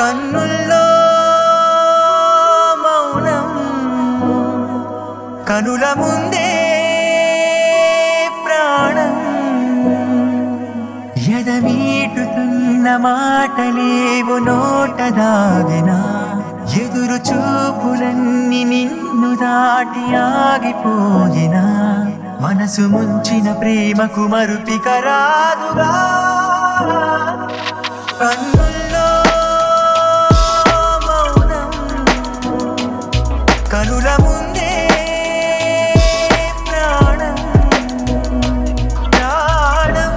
కన్నుల్లో మౌనం కనుల ముందే ప్రాణం ఎదమీటుతున్న మాటలేవు నోట దాగినా ఎదురు చూపులన్నీ నిన్ను దాటి ఆగిపోయినా మనసు ముంచిన ప్రేమకు మరుపిక రాదుగా కన్నుల్లో మౌనం కనుల ముందే ప్రాణం ప్రాణం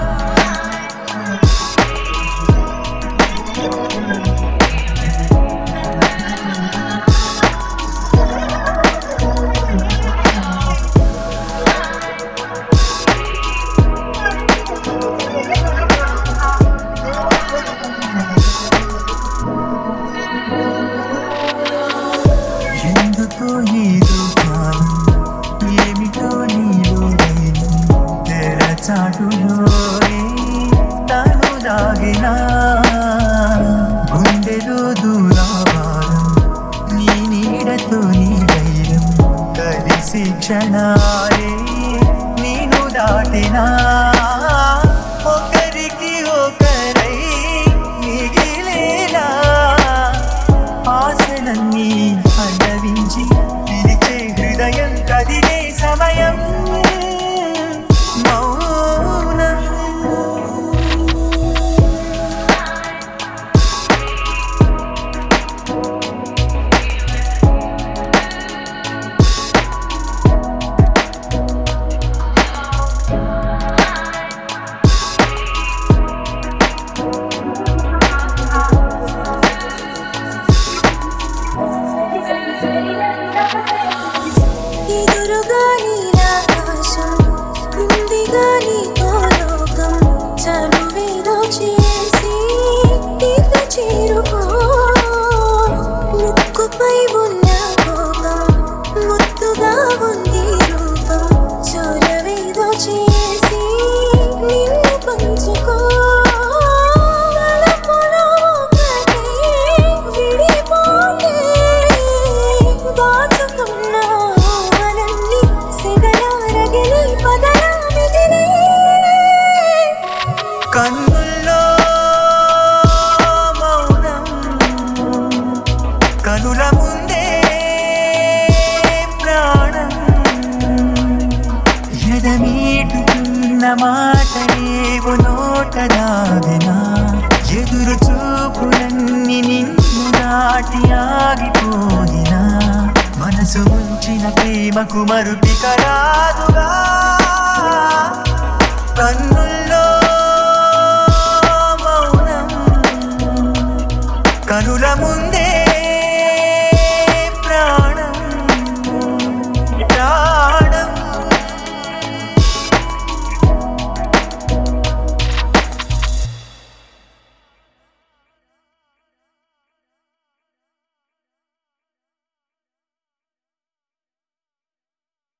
ఎందుకో ఏదో జ్ఞానం ఏమిటో నీలో నేను తెరచాటులోనే తను దాగినా గుండెలో దూరావారం నీ నీడతో నీ ధైర్యం కలిసి క్షణాలే నేను దాటినా ఒకరికి ఒకరై మిగిలేలా ఆశలన్నీ పల్లవించి పిలిచే హృదయం కదిలే సమయం మౌనం ఎదురుగా నీలాకాశం ఉందిగా నీతో లోకం చనువేదో చేసి తీర్థ చేరుకో ముక్కుపై ఉన్న కోపం ముద్దుగా ఉంది రూపం చొరవేదో చేసి నిన్ను పంచుకో వలపులో ఒకటే విడిపోతే దాచుకున్న వలన్ని సెగలారగిలి పదలా మిగిలే కన్నుల్లో మౌనం కనుల ముందే ప్రాణం ఎదమీటుతున్న మాటలేవు నోట దాగినా ఎదురు చూపులన్నీ నిన్ను దాటి ఆగిపోయినా మనసు ఉంచిన ప్రేమకు మరుపిక రాదుగా కన్నుల్లో